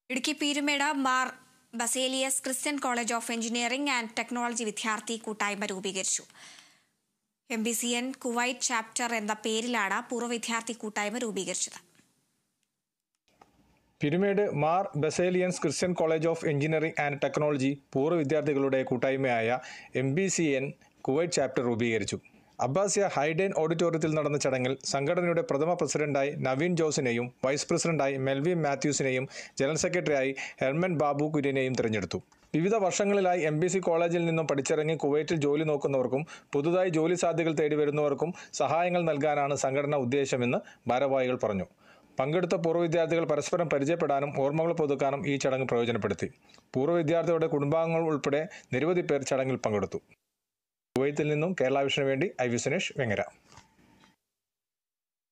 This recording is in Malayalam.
Idukki Peermade Mar Baselios Christian College of Engineering and Technology വിദ്യാർത്ഥി കൂട്ടായ്മ രൂപീകരിച്ചു M B C N Kuwait chapter എന്ന പേരിലാണ് പൂർവ്വ വിദ്യാർത്ഥി കൂട്ടായ്മ രൂപീകരിച്ചത് Peermade Mar Baselians Christian College of Engineering and Technology പൂർവ്വ വിദ്യാർത്ഥികളുടെ കൂട്ടായ്മയായ M B C N Kuwait chapter രൂപീകരിച്ചു അബ്ബാസിയ ഹൈഡേൻ ഓഡിറ്റോറിയത്തിൽ നടന്ന ചടങ്ങിൽ സംഘടനയുടെ പ്രഥമ പ്രസിഡന്റായി നവീൻ ജോസിനെയും വൈസ് പ്രസിഡന്റായി മെൽവി മാത്യൂസിനെയും ജനറൽ സെക്രട്ടറിയായി ഹെർമൻ ബാബു കുര്യനെയും തിരഞ്ഞെടുത്തു വിവിധ വർഷങ്ങളിലായി എം ബി സി കോളേജിൽ നിന്നും പഠിച്ചിറങ്ങി കുവൈറ്റിൽ ജോലി നോക്കുന്നവർക്കും പുതുതായി ജോലി സാധ്യതകൾ തേടി വരുന്നവർക്കും സഹായങ്ങൾ നൽകാനാണ് സംഘടന ഉദ്ദേശമെന്ന് ഭാരവാഹികൾ പറഞ്ഞു പങ്കെടുത്ത പൂർവ്വ വിദ്യാർത്ഥികൾ പരസ്പരം പരിചയപ്പെടാനും ഓർമ്മകൾ പുതുക്കാനും ഈ ചടങ്ങ് പ്രയോജനപ്പെടുത്തി പൂർവ്വ വിദ്യാർത്ഥികളുടെ കുടുംബാംഗങ്ങൾ ഉൾപ്പെടെ നിരവധി പേർ ചടങ്ങിൽ പങ്കെടുത്തു കുവൈത്തിൽ നിന്നും കേരള വിഷന് വേണ്ടി ഐ വി സുനേഷ് വെങ്ങര